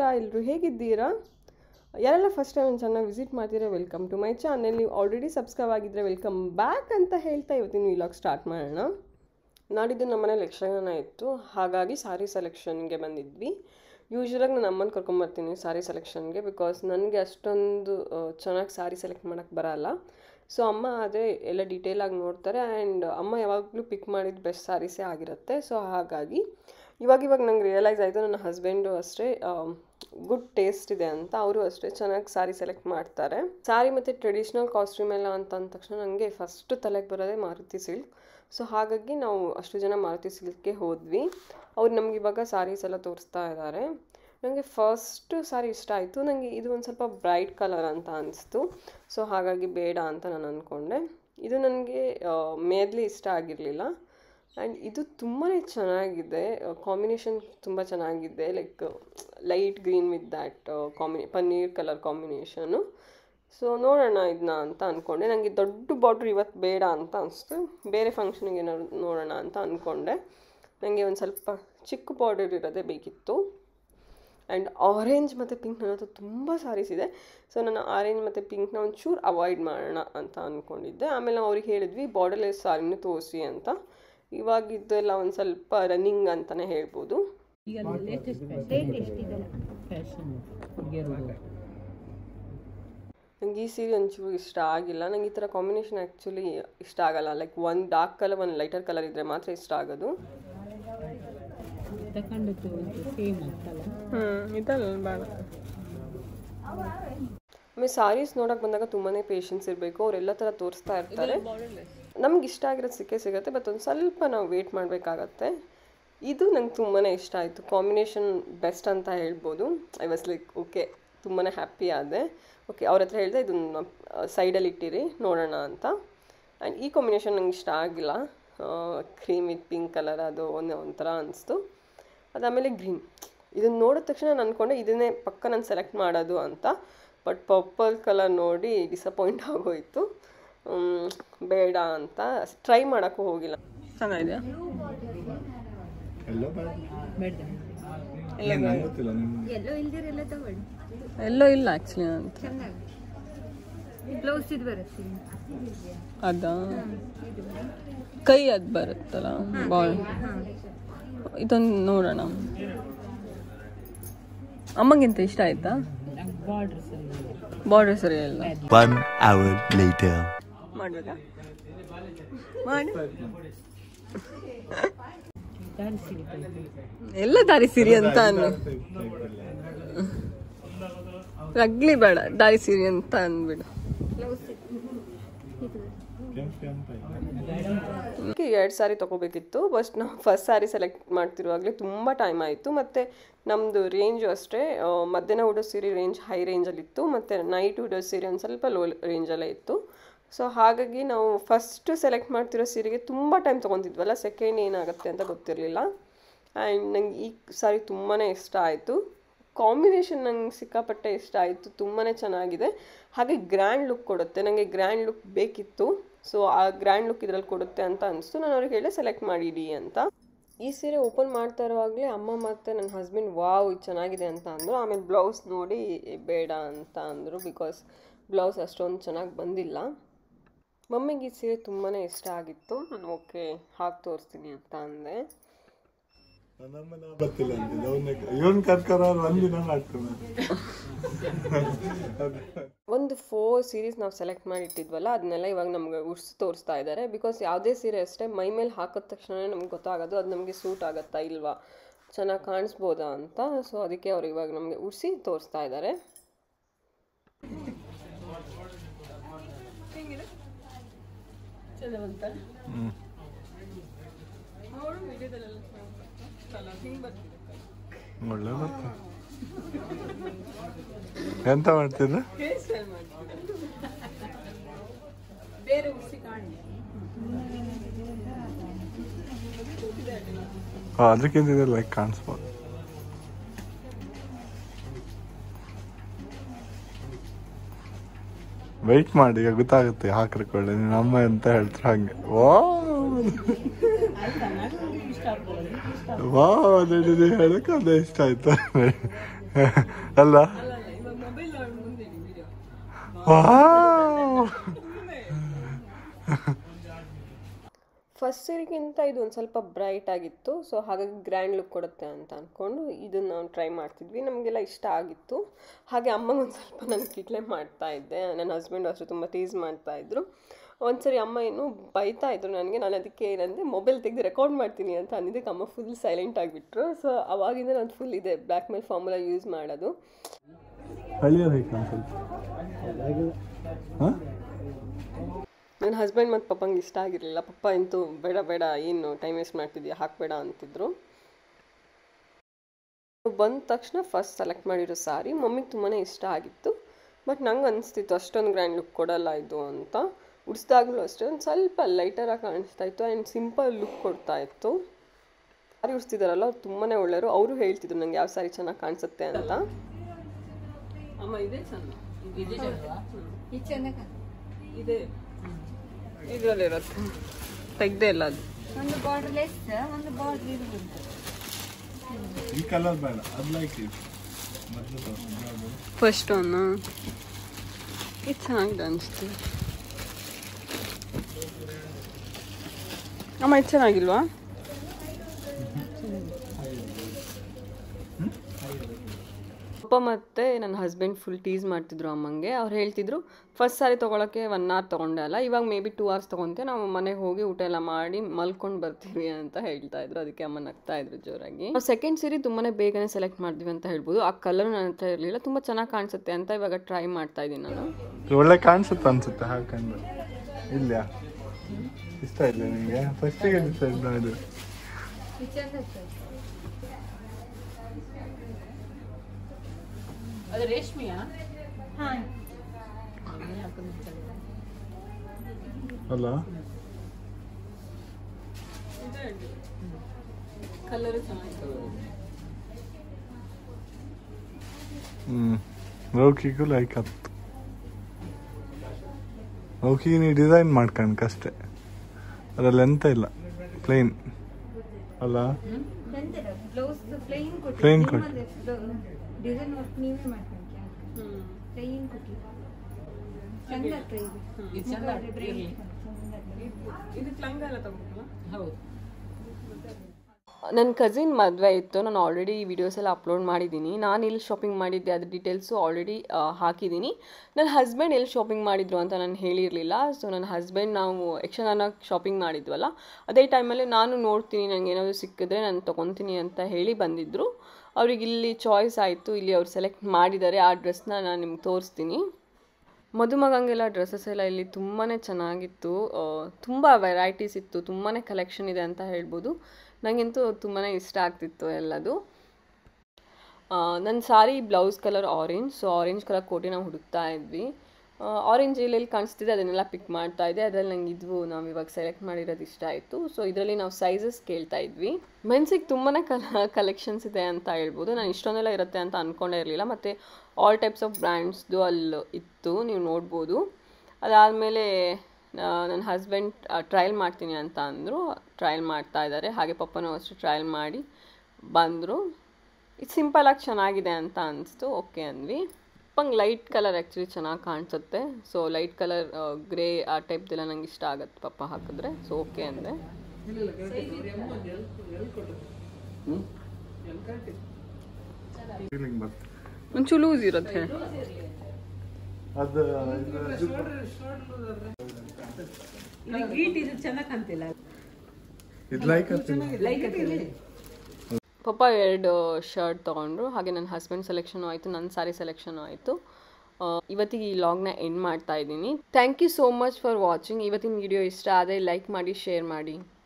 ಎಲ್ಲರೂ ಹೇಗಿದ್ದೀರಾ ಯಾರೆಲ್ಲ ಫಸ್ಟ್ ಟೈಮ್ ನನ್ನ ಚಾನಲ್ ವಿಸಿಟ್ ಮಾಡ್ತೀರಾ ವೆಲ್ಕಮ್ ಟು ಮೈ ಚಾನಲ್ ನೀವು ಆಲ್ರೆಡಿ ಸಬ್ಸ್ಕ್ರೈಬ್ ಆಗಿದ್ದರೆ ವೆಲ್ಕಮ್ ಬ್ಯಾಕ್ ಅಂತ ಹೇಳ್ತಾ ಇವತ್ತಿನ ವಿಲಾಗ್ ಸ್ಟಾರ್ಟ್ ಮಾಡೋಣ ನಾಡಿದ್ದು ನಮ್ಮ ಮನೇಲಿ ಯಕ್ಷಗಾನ ಇತ್ತು ಹಾಗಾಗಿ ಸಾರಿ ಸೆಲೆಕ್ಷನ್ಗೆ ಬಂದಿದ್ವಿ ಯೂಶ್ವಲಾಗಿ ನಾನು ಅಮ್ಮನ ಕರ್ಕೊಂಬರ್ತೀನಿ ಸಾರಿ ಸೆಲೆಕ್ಷನ್ಗೆ ಬಿಕಾಸ್ ನನಗೆ ಅಷ್ಟೊಂದು ಚೆನ್ನಾಗಿ ಸಾರಿ ಸೆಲೆಕ್ಟ್ ಮಾಡೋಕ್ಕೆ ಬರಲ್ಲ ಸೊ ಅಮ್ಮ ಆದರೆ ಎಲ್ಲ ಡೀಟೇಲಾಗಿ ನೋಡ್ತಾರೆ ಆ್ಯಂಡ್ ಅಮ್ಮ ಯಾವಾಗಲೂ ಪಿಕ್ ಮಾಡಿದ ಬೆಸ್ಟ್ ಸಾರೀಸೇ ಆಗಿರುತ್ತೆ ಸೊ ಹಾಗಾಗಿ ಇವಾಗ ಇವಾಗ ನಂಗೆ ರಿಯಲೈಸ್ ಆಯಿತು ನನ್ನ ಹಸ್ಬೆಂಡು ಅಷ್ಟೇ ಗುಡ್ ಟೇಸ್ಟ್ ಇದೆ ಅಂತ ಅವರು ಅಷ್ಟೇ ಚೆನ್ನಾಗಿ ಸಾರಿ ಸೆಲೆಕ್ಟ್ ಮಾಡ್ತಾರೆ ಸಾರಿ ಮತ್ತು ಟ್ರೆಡಿಷ್ನಲ್ ಕಾಸ್ಟ್ಯೂಮ್ ಎಲ್ಲ ಅಂತ ಅಂದ ತಕ್ಷಣ ನನಗೆ ಫಸ್ಟ್ ತಲೆಗೆ ಬರೋದೇ ಮಾರುತಿ ಸಿಲ್ಕ್ ಸೊ ಹಾಗಾಗಿ ನಾವು ಅಷ್ಟು ಜನ ಮಾರುತಿ ಸಿಲ್ಕ್ಗೆ ಹೋದ್ವಿ ಅವ್ರು ನಮ್ಗೆ ಇವಾಗ ಸಾರೀಸ್ ಎಲ್ಲ ತೋರಿಸ್ತಾ ಇದ್ದಾರೆ ನನಗೆ ಫಸ್ಟ್ ಸಾರಿ ಇಷ್ಟ ಆಯಿತು ನನಗೆ ಇದು ಒಂದು ಸ್ವಲ್ಪ ಬ್ರೈಟ್ ಕಲರ್ ಅಂತ ಅನಿಸ್ತು ಸೊ ಹಾಗಾಗಿ ಬೇಡ ಅಂತ ನಾನು ಅಂದ್ಕೊಂಡೆ ಇದು ನನಗೆ ಮೇದ್ಲಿ ಇಷ್ಟ ಆಗಿರಲಿಲ್ಲ ಆ್ಯಂಡ್ ಇದು ತುಂಬಾ ಚೆನ್ನಾಗಿದೆ ಕಾಂಬಿನೇಷನ್ ತುಂಬ ಚೆನ್ನಾಗಿದೆ like light green with that ಕಾಂಬಿನೇ ಪನ್ನೀರ್ ಕಲರ್ ಕಾಂಬಿನೇಷನು ಸೊ ನೋಡೋಣ ಇದನ್ನ ಅಂತ ಅಂದ್ಕೊಂಡೆ ನನಗೆ ದೊಡ್ಡ ಬಾರ್ಡ್ರ್ ಇವತ್ತು ಬೇಡ ಅಂತ ಅನಿಸ್ತು ಬೇರೆ ಫಂಕ್ಷನಿಗೆ ಏನಾದ್ರು ನೋಡೋಣ ಅಂತ ಅಂದ್ಕೊಂಡೆ ನನಗೆ ಒಂದು ಸ್ವಲ್ಪ ಚಿಕ್ಕ ಬಾರ್ಡರ್ ಇರೋದೇ ಬೇಕಿತ್ತು ಆ್ಯಂಡ್ ಆರೆಂಜ್ ಮತ್ತು ಪಿಂಕ್ ನನ್ನ ಹತ್ರ ತುಂಬ ಸಾರೀಸ್ ಇದೆ ಸೊ ನಾನು ಆರೆಂಜ್ ಮತ್ತು ಪಿಂಕ್ನ ಒಂಚೂರು ಅವಾಯ್ಡ್ ಮಾಡೋಣ ಅಂತ ಅಂದ್ಕೊಂಡಿದ್ದೆ ಆಮೇಲೆ ನಾವು ಅವ್ರಿಗೆ ಹೇಳಿದ್ವಿ ಬಾರ್ಡರ್ಲೆಸ್ ಸಾರಿನೂ ತೋರಿಸಿ ಅಂತ ಇವಾಗಿದ್ದೆಲ್ಲ ಒಂದು ಸ್ವಲ್ಪ ರನ್ನಿಂಗ್ ಅಂತಲೇ ಹೇಳ್ಬೋದು ಈಗ ಲೇಟೆಸ್ಟ್ ಫ್ಯಾಷನ್ ಹುಡುಗಿಯರು ನಂಗೆ ಈ ಸೀರೆ ಒಂಚೂರು ಇಷ್ಟ ಆಗಿಲ್ಲ ನಂಗೆ ಈ ಥರ ಕಾಂಬಿನೇಷನ್ ಆ್ಯಕ್ಚುಲಿ ಇಷ್ಟ ಆಗಲ್ಲ ಲೈಕ್ ಒಂದು ಡಾರ್ಕ್ ಕಲರ್ ಒಂದು ಲೈಟರ್ ಕಲರ್ ಇದ್ದರೆ ಮಾತ್ರ ಇಷ್ಟ ಆಗೋದು ತಗೊಂಡದ್ದು ಒಂದು ಸೇಮ್ ಅಂತಲ್ಲ ಇದಲ್ಲ ಬೇಡ ಆಮೇಲೆ ಸಾರೀಸ್ ನೋಡೋಕೆ ಬಂದಾಗ ತುಂಬಾ ಪೇಷನ್ಸ್ ಇರಬೇಕು ಅವರೆಲ್ಲ ಥರ ತೋರಿಸ್ತಾ ಇರ್ತಾರೆ ನಮ್ಗೆ ಇಷ್ಟ ಆಗಿರೋದು ಸಿಕ್ಕೇ ಸಿಗುತ್ತೆ ಬಟ್ ಒಂದು ಸ್ವಲ್ಪ ನಾವು ವೇಟ್ ಮಾಡಬೇಕಾಗತ್ತೆ ಇದು ನಂಗೆ ತುಂಬಾ ಇಷ್ಟ ಆಯಿತು ಕಾಂಬಿನೇಷನ್ ಬೆಸ್ಟ್ ಅಂತ ಹೇಳ್ಬೋದು ಐ ವಾಸ್ ಲೈಕ್ ಓಕೆ ತುಂಬಾ ಹ್ಯಾಪಿ ಆದೆ ಓಕೆ ಅವ್ರ ಹತ್ರ ಹೇಳಿದೆ ಇದನ್ನ ಸೈಡಲ್ಲಿ ಇಟ್ಟಿರಿ ನೋಡೋಣ ಅಂತ ಆ್ಯಂಡ್ ಈ ಕಾಂಬಿನೇಷನ್ ನಂಗೆ ಇಷ್ಟ ಆಗಿಲ್ಲ ಕ್ರೀಮ್ ವಿತ್ ಪಿಂಕ್ ಕಲರ್ ಅದು ಒಂದೇ ಒಂಥರ ಅನಿಸ್ತು ಅದಾದಮೇಲೆ ಗ್ರೀನ್ ಇದನ್ನು ನೋಡಿದ ತಕ್ಷಣ ನಾನು ಅಂದ್ಕೊಂಡೆ ಇದನ್ನೇ ಪಕ್ಕ ನಾನು ಸೆಲೆಕ್ಟ್ ಮಾಡೋದು ಅಂತ ಬಟ್ ಪರ್ಪಲ್ ಕಲರ್ ನೋಡಿ ಡಿಸಪಾಯಿಂಟ್ ಆಗೋಯಿತು ಮ್, ಬೇಡ ಅಂತ ಟ್ರೈ ಮಾಡೋಕ್ಕೂ ಹೋಗಿಲ್ಲ ಚೆನ್ನಾಗಿದೆಯಾ ಎಲ್ಲೋ ಬೇಡ ಬೇಡ ಏನ್ ನಂಗ್ ಗೊತ್ತಿಲ್ಲ ನಿಮ್ಗೆ ಎಲ್ಲೋ ಇಲ್ದಿರೆಲ್ಲ ತಗೊಳ್ಳಿ ಎಲ್ಲೋ ಇಲ್ಲ ಆ್ಯಕ್ಚುಲಿ ಅಂತ ಚೆನ್ನಾಗಿ ಬ್ಲೌಸ್ ಇದು ಬರುತ್ತೆ ಅದಾ ಕೈ ಅದು ಬರುತ್ತಲ್ಲ ಬಾಲ್ ಇದೊಂದು ನೋಡೋಣ ಅಮ್ಮಗಿಂತ ಇಷ್ಟ ಆಯ್ತಾ ಬಾರ್ಡರ್ಸ್ ಅಲ್ಲಿ ಬಾರ್ಡರ್ ಸರಿ ಇಲ್ಲ One hour later. ಮಾಡ್ಬೇಕಾ ಮಾಡಿ ದಾರಿ ಸಿಗುತ್ತೆ ಎಲ್ಲ ದಾರಿ ಸಿರಿ ಅಂತ ಅನ್ನು ರಗ್ಲಿ ಬೇಡ ದಾರಿ ಸಿರಿ ಅಂತ ಅಂದ್ಬಿಡು ಕೆಂಪ್ ಕೆಂಪ್ ಅದಕ್ಕೆ ಎರಡು ಸಾರಿ ತೊಗೋಬೇಕಿತ್ತು ಬಟ್ ನಾವು ಫಸ್ಟ್ ಸಾರಿ ಸೆಲೆಕ್ಟ್ ಮಾಡ್ತಿರುವಾಗಲೇ ತುಂಬ ಟೈಮ್ ಆಯಿತು ಮತ್ತು ನಮ್ಮದು ರೇಂಜು ಅಷ್ಟೇ ಆ, ಮಧ್ಯಾಹ್ನ ಉಡೋ ಸೀರೆ ರೇಂಜ್ ಹೈ ರೇಂಜಲ್ಲಿತ್ತು ಮತ್ತು ನೈಟ್ ಉಡೋ ಸೀರೆ ಒಂದು ಸ್ವಲ್ಪ ಲೋ ರೇಂಜಲ್ಲೇ ಇತ್ತು ಸೊ ಹಾಗಾಗಿ ನಾವು ಫಸ್ಟ್ ಸೆಲೆಕ್ಟ್ ಮಾಡ್ತಿರೋ ಸೀರೆಗೆ ತುಂಬ ಟೈಮ್ ತೊಗೊತಿದ್ವಲ್ಲ ಸೆಕೆಂಡ್ ಏನಾಗುತ್ತೆ ಅಂತ ಗೊತ್ತಿರಲಿಲ್ಲ ಆ್ಯಂಡ್ ನಂಗೆ ಈ ಸಾರಿ ತುಂಬಾ ಇಷ್ಟ ಆಯಿತು ಕಾಂಬಿನೇಷನ್ ನಂಗೆ ಸಿಕ್ಕಾಪಟ್ಟೆ ಇಷ್ಟ ಆಯಿತು ತುಂಬಾ ಚೆನ್ನಾಗಿದೆ ಹಾಗೆ ಗ್ರ್ಯಾಂಡ್ ಲುಕ್ ಕೊಡುತ್ತೆ ನನಗೆ ಗ್ರ್ಯಾಂಡ್ ಲುಕ್ ಬೇಕಿತ್ತು ಸೊ ಆ ಗ್ರ್ಯಾಂಡ್ ಲುಕ್ ಇದ್ರಲ್ಲಿ ಕೊಡುತ್ತೆ ಅಂತ ಅನಿಸ್ತು ನಾನು ಅವ್ರಿಗೆ ಹೇಳಿ ಸೆಲೆಕ್ಟ್ ಮಾಡಿಡಿ ಅಂತ ಈ ಸೀರೆ ಓಪನ್ ಮಾಡ್ತಾ ಇರುವಾಗಲೇ ಅಮ್ಮ ಮತ್ತು ನನ್ನ ಹಸ್ಬೆಂಡ್ ವಾವ್ ಇದು ಚೆನ್ನಾಗಿದೆ ಅಂತ ಅಂದರು ಆಮೇಲೆ ಬ್ಲೌಸ್ ನೋಡಿ ಬೇಡ ಅಂತ ಅಂದರು ಬಿಕಾಸ್ ಬ್ಲೌಸ್ ಅಷ್ಟೊಂದು ಚೆನ್ನಾಗಿ ಬಂದಿಲ್ಲ ಮಮ್ಮಿಗೆ ಈ ಸೀರೆ ತುಂಬಾ ಇಷ್ಟ ಆಗಿತ್ತು ನಾನು ಓಕೆ ಹಾಕಿ ತೋರಿಸ್ತೀನಿ ಅಂತ ಅಂದೆ ನನ್ನಮ್ಮನ ಗೊತ್ತಿಲ್ಲ ಅಂತಿದ್ದೆ ಅವನ್ನ ಇವನ್ ಕರ್ಕರ ಒಂದಿನ ಮಾಡ್ತಾನೆ ಒಂದು ಫೋರ್ ಸೀರೀಸ್ ನಾವು ಸೆಲೆಕ್ಟ್ ಮಾಡಿ ಇಟ್ಟಿದ್ವಲ್ಲ ಅದನ್ನೆಲ್ಲ ಇವಾಗ ನಮ್ಗೆ ಉಡ್ಸಿ ತೋರಿಸ್ತಾ ಇದ್ದಾರೆ ಬಿಕಾಸ್ ಯಾವುದೇ ಸೀರೆ ಅಷ್ಟೇ ಮೈ ಮೇಲೆ ಹಾಕಿದ ತಕ್ಷಣ ನಮ್ಗೆ ಗೊತ್ತಾಗೋದು ಅದು ನಮಗೆ ಸೂಟ್ ಆಗುತ್ತಾ ಇಲ್ವಾ ಚೆನ್ನಾಗಿ ಕಾಣಿಸ್ಬೋದಾ ಅಂತ ಸೊ ಅದಕ್ಕೆ ಅವ್ರು ಇವಾಗ ನಮಗೆ ಉಡಿಸಿ ತೋರಿಸ್ತಾ ಇದ್ದಾರೆ ಒಳ್ಳೆ ಮತ್ತೆ ಎಂತ ಮಾಡ್ತಿದ್ರ ಹಾ, ಅದಕ್ಕಿಂತ ಇದೆ ಲೈಕ್ ಕಾಣಿಸ್ಬೋದು ವೆಯ್ಟ್ ಮಾಡಿ ಈಗ ಗೊತ್ತಾಗುತ್ತೆ ಹಾಕಿರ್ಕೊಳ್ಳಿ ನಿಮ್ಮ ಅಮ್ಮ ಎಂತ ಹೇಳ್ತಾರೆ ಹಂಗೆ ವಾ ವಾ ಹೇಳಕ್ಕೆ ಅದೇ ಇಷ್ಟ ಆಯ್ತು ಅಲ್ಲ ವಾವ್ ಫಸ್ಟ್ ಸೀರೆಗಿಂತ ಇದು ಒಂದು ಸ್ವಲ್ಪ ಬ್ರೈಟ್ ಆಗಿತ್ತು ಸೊ ಹಾಗಾಗಿ ಗ್ರ್ಯಾಂಡ್ ಲುಕ್ ಕೊಡುತ್ತೆ ಅಂತ ಅಂದ್ಕೊಂಡು ಇದನ್ನು ನಾವು ಟ್ರೈ ಮಾಡ್ತಿದ್ವಿ ನಮಗೆಲ್ಲ ಇಷ್ಟ ಆಗಿತ್ತು ಹಾಗೆ ಅಮ್ಮಂಗೆ ಒಂದು ಸ್ವಲ್ಪ ನಾನು ಕಿಟ್ಲೆ ಮಾಡ್ತಾ ಇದ್ದೆ ನನ್ನ ಹಸ್ಬೆಂಡ್ ಅಷ್ಟು ತುಂಬ ಟೀಸ್ ಮಾಡ್ತಾ ಇದ್ರು ಒಂದ್ಸರಿ ಅಮ್ಮ ಏನು ಬೈತಾ ಇದ್ರು ನನಗೆ ನಾನು ಅದಕ್ಕೆ ಏನಂದರೆ ಮೊಬೈಲ್ ತೆಗೆದು ರೆಕಾರ್ಡ್ ಮಾಡ್ತೀನಿ ಅಂತ ಅಂದಿದ್ದಕ್ಕೆ ಅಮ್ಮ ಫುಲ್ ಸೈಲೆಂಟ್ ಆಗಿಬಿಟ್ರು ಸೊ ಅವಾಗಿಂದ ನಾನು ಫುಲ್ ಇದೆ ಬ್ಲ್ಯಾಕ್ ಮೇಲ್ ಫಾರ್ಮುಲಾ ಯೂಸ್ ಮಾಡೋದು ಹಳಿಯರ್ ಹೇಗೆ ಸ್ವಲ್ಪ ಹಾಂ ನನ್ನ ಹಸ್ಬೆಂಡ್ ಮತ್ತು ಪಪ್ಪಂಗೆ ಇಷ್ಟ ಆಗಿರಲಿಲ್ಲ ಪಪ್ಪ ಅಂತೂ ಬೇಡ ಬೇಡ ಏನು ಟೈಮ್ ವೇಸ್ಟ್ ಮಾಡ್ತಿದ್ಯಾ ಹಾಕಬೇಡ ಅಂತಿದ್ರು ಬಂದ ತಕ್ಷಣ ಫಸ್ಟ್ ಸೆಲೆಕ್ಟ್ ಮಾಡಿರೋ ಸಾರಿ ಮಮ್ಮಿಗೆ ತುಂಬಾ ಇಷ್ಟ ಆಗಿತ್ತು ಬಟ್ ನಂಗೆ ಅನಿಸ್ತಿತ್ತು ಅಷ್ಟೊಂದು ಗ್ರ್ಯಾಂಡ್ ಲುಕ್ ಕೊಡಲ್ಲ ಇದು ಅಂತ ಉಡಿಸ್ದಾಗಲೂ ಅಷ್ಟೇ ಒಂದು ಸ್ವಲ್ಪ ಲೈಟರಾಗಿ ಕಾಣಿಸ್ತಾ ಇತ್ತು ಆ್ಯಂಡ್ ಸಿಂಪಲ್ ಲುಕ್ ಕೊಡ್ತಾ ಇತ್ತು ಸಾರಿ ಉಡಿಸ್ತಿದ್ದಾರಲ್ಲ ಅವ್ರು ತುಂಬಾ ಒಳ್ಳೆಯವರು ಅವರು ಹೇಳ್ತಿದ್ರು ನಂಗೆ ಯಾವ ಸಾರಿ ಚೆನ್ನಾಗಿ ಕಾಣಿಸುತ್ತೆ ಅಂತ ಅಮ್ಮ ಇದೇ ಚೆಂದ ಇದು ಚೆನ್ನಾಗ ಇದೆ ಇದರಲ್ಲಿರುತ್ತೆ ತೆಗ್ದೇ ಇಲ್ಲ ಅದು ಒಂದು ಬಾರ್ಡರ್ ಲೆಸ್ ಒಂದು ಬಾರ್ಡರ್ ಇದು ಉಂಟು ಈ ಕಲರ್ ಬೇಡ ಅದು ಲೈಕ್ ಇದು ಮೊದಲು ಫಸ್ಟ್ ಒನ್ ಇದು ಚೆನ್ನಾಗಿದೆ ಅನಿಸ್ತು ಅಮ್ಮ ಇದು ಚೆನ್ನಾಗಿಲ್ವಾ ಅಪ್ಪ ಮತ್ತು ನನ್ನ ಹಸ್ಬೆಂಡ್ ಫುಲ್ ಟೀಸ್ ಮಾಡ್ತಿದ್ರು ಅಮ್ಮಂಗೆ ಅವ್ರು ಹೇಳ್ತಿದ್ರು ಫಸ್ಟ್ ಸಾರಿ ತೊಗೊಳಕ್ಕೆ ಒನ್ ಅವರ್ ತೊಗೊಂಡೆ ಅಲ್ಲ ಇವಾಗ ಮೇ ಬಿ ಟೂ ಅವರ್ಸ್ ತೊಗೊತೆ ನಾವು ಮನೆಗೆ ಹೋಗಿ ಊಟ ಎಲ್ಲ ಮಾಡಿ ಮಲ್ಕೊಂಡು ಬರ್ತೀವಿ ಅಂತ ಹೇಳ್ತಾ ಇದ್ರು ಅದಕ್ಕೆ ಅಮ್ಮ ನಗ್ತಾ ಇದ್ರು ಜೋರಾಗಿ ನಾವು ಸೆಕೆಂಡ್ ಸೀರೆ ತುಂಬಾ ಬೇಗನೆ ಸೆಲೆಕ್ಟ್ ಮಾಡಿದ್ವಿ ಅಂತ ಹೇಳ್ಬೋದು ಆ ಕಲರ್ ನನ್ನ ಹತ್ರ ಇರಲಿಲ್ಲ ತುಂಬ ಚೆನ್ನಾಗಿ ಕಾಣಿಸುತ್ತೆ ಅಂತ ಇವಾಗ ಟ್ರೈ ಮಾಡ್ತಾ ಇದ್ದೀನಿ ನಾನು ಒಳ್ಳೆ ಕಾಣಿಸುತ್ತೆ ಅನ್ಸುತ್ತೆ ಹಾಕೊಂಡು ಇಲ್ಲ ಇಷ್ಟ ಇಲ್ಲ ನಿಮಗೆ ಫಸ್ಟಿಗೆ ಡಿಸೈಡ್ ಮಾಡಿ ಇದು ಚಂದ ಸರ್ ಅದು ರೇಷ್ಮೆಯಾ ಹಾಂ ಅಲ್ಲ ಕಲರ್ ಚೆನ್ನಾಗಿತ್ತು ಹ್ಞೂ ಲೌಕಿಗೂ ಲೈಕ್ ಹತ್ತು ಲೌಕಿ ನೀ ಡಿಸೈನ್ ಮಾಡ್ಕಣಕಷ್ಟೆ ಅದ್ರಲ್ಲಿ ಎಂತ ಇಲ್ಲ ಪ್ಲೇನ್ ಅಲ್ಲ ಎಂತಿಲ್ಲ ಬ್ಲೌಸ್ ಪ್ಲೈನ್ ಕೊಟ್ಟು Plain ಕೊಟ್ಟು. ಡಿಸೈನ್ ವರ್ಕ್ ನೀವೇ ಮಾಡ್ಕೊಂಡ್ಯಾ ಪ್ಲೈನ್ ಕೊಟ್ಟು ಚಂದ ಆಗ್ತದೆ ಇದು ಇದು ಚಂದ ಆಗ್ತದೆ, ಇರ್ಲಿ. ಇದಕ್ಕೆ ಲಂಗ ಎಲ್ಲ ತಗೊಂಡ್ರಲ್ಲ ಹೌದು ನನ್ನ ಕಸಿನ್ ಮದುವೆ ಇತ್ತು ನಾನು ಆಲ್ರೆಡಿ ಈ ವಿಡಿಯೋಸ್ ಎಲ್ಲ ಅಪ್ಲೋಡ್ ಮಾಡಿದ್ದೀನಿ ನಾನು ಎಲ್ಲಿ ಶಾಪಿಂಗ್ ಮಾಡಿದ್ದೆ ಅದ್ರ ಡೀಟೇಲ್ಸು ಆಲ್ರೆಡಿ ಹಾಕಿದ್ದೀನಿ ನನ್ನ ಹಸ್ಬೆಂಡ್ ಎಲ್ಲಿ ಶಾಪಿಂಗ್ ಮಾಡಿದ್ರು ಅಂತ ನಾನು ಹೇಳಿರಲಿಲ್ಲ ಸೊ ನನ್ನ ಹಸ್ಬೆಂಡ್ ನಾವು ಯಕ್ಷಗಾನ ಶಾಪಿಂಗ್ ಮಾಡಿದ್ವಲ್ಲ ಅದೇ ಟೈಮಲ್ಲಿ ನಾನು ನೋಡ್ತೀನಿ ನನಗೆ ಏನಾದರೂ ಸಿಕ್ಕಿದ್ರೆ ನಾನು ತೊಗೊತೀನಿ ಅಂತ ಹೇಳಿ ಬಂದಿದ್ದರು ಅವ್ರಿಗೆ ಇಲ್ಲಿ ಚಾಯ್ಸ್ ಆಯಿತು ಇಲ್ಲಿ ಅವ್ರು ಸೆಲೆಕ್ಟ್ ಮಾಡಿದ್ದಾರೆ ಆ ಡ್ರೆಸ್ನ ನಾನು ನಿಮ್ಗೆ ತೋರಿಸ್ತೀನಿ ಮದುಮಗಂಗೆಲ್ಲ ಡ್ರೆಸ್ಸಸ್ ಎಲ್ಲ ಇಲ್ಲಿ ತುಂಬಾ ಚೆನ್ನಾಗಿತ್ತು ತುಂಬ ವೆರೈಟೀಸ್ ಇತ್ತು ತುಂಬಾ ಕಲೆಕ್ಷನ್ ಇದೆ ಅಂತ ಹೇಳ್ಬೋದು ನನಗಂತೂ ತುಂಬಾ ಇಷ್ಟ ಆಗ್ತಿತ್ತು ಎಲ್ಲದು ನನ್ನ sari blouse colour orange so orange colour ಕೋಟಿ ನಾವು ಹುಡುಕ್ತಾ ಇದ್ವಿ ಆರೆಂಜ್ ಎಲ್ಲೆಲ್ಲಿ ಕಾಣಿಸ್ತಿದೆ ಅದನ್ನೆಲ್ಲ ಪಿಕ್ ಮಾಡ್ತಾ ಇದ್ದೆ ಅದರಲ್ಲಿ ನಂಗೆ ಇದ್ವು ನಾವು ಇವಾಗ ಸೆಲೆಕ್ಟ್ ಮಾಡಿರೋದು ಇಷ್ಟ ಆಯಿತು ಸೊ ಇದರಲ್ಲಿ ನಾವು ಸೈಜಸ್ ಕೇಳ್ತಾ ಇದ್ವಿ ಮೆನ್ಸಿಗೆ ತುಂಬಾ ಕಲ ಕಲೆಕ್ಷನ್ಸ್ ಇದೆ ಅಂತ ಹೇಳ್ಬೋದು ನಾನು ಇಷ್ಟೊಂದೆಲ್ಲ ಇರುತ್ತೆ ಅಂತ ಅಂದ್ಕೊಂಡೇ ಇರಲಿಲ್ಲ ಮತ್ತು ಆಲ್ ಟೈಪ್ಸ್ ಆಫ್ ಬ್ರ್ಯಾಂಡ್ಸ್ದು ಅಲ್ಲಿ ಇತ್ತು ನೀವು ನೋಡ್ಬೋದು ಅದಾದಮೇಲೆ ನನ್ನ ಹಸ್ಬೆಂಡ್ ಟ್ರಯಲ್ ಮಾಡ್ತೀನಿ ಅಂತ ಅಂದರು ಟ್ರಯಲ್ ಮಾಡ್ತಾ ಇದ್ದಾರೆ ಹಾಗೆ ಪಪ್ಪನೂ ಅಷ್ಟು ಟ್ರಯಲ್ ಮಾಡಿ ಬಂದರು ಇದು ಸಿಂಪಲಾಗಿ ಚೆನ್ನಾಗಿದೆ ಅಂತ ಅನಿಸ್ತು ಓಕೆ ಅಂದ್ವಿ ಪಂಗೆ ಲೈಟ್ ಕಲರ್ ಆ್ಯಕ್ಚುಲಿ ಚೆನ್ನಾಗಿ ಕಾಣಿಸುತ್ತೆ ಸೊ ಲೈಟ್ ಕಲರ್ ಗ್ರೇ ಆ ಟೈಪ್ದೆಲ್ಲ ನಂಗೆ ಇಷ್ಟ ಆಗುತ್ತೆ ಪಪ್ಪ ಹಾಕಿದ್ರೆ ಸೊ ಓಕೆ ಅಂದೆ ಫೀಲಿಂಗ್ ಬರ್ತದೆ ಒಂಚೂರು ಲೂಸ್ ಇರುತ್ತೆ ಅದು ಗೀಟ್ ಇದು ಚೆನ್ನಾಗಿ ಕಾಣ್ತಿಲ್ಲ ಇದು ಲೈಕ್ ಲೈಕ್ ಪಪ್ಪ ಎರಡು ಶರ್ಟ್ ತೊಗೊಂಡ್ರು ಹಾಗೆ ನನ್ನ ಹಸ್ಬೆಂಡ್ ಸೆಲೆಕ್ಷನು ಆಯಿತು ನನ್ನ ಸ್ಯಾರಿ ಸೆಲೆಕ್ಷನು ಆಯಿತು ಇವತ್ತಿಗೆ ಈ ಲಾಗ್ನ ಎಂಡ್ ಮಾಡ್ತಾ ಇದ್ದೀನಿ thank you so much for watching ಇವತ್ತಿನ ವಿಡಿಯೋ ಇಷ್ಟ ಆದರೆ ಲೈಕ್ ಮಾಡಿ ಶೇರ್ ಮಾಡಿ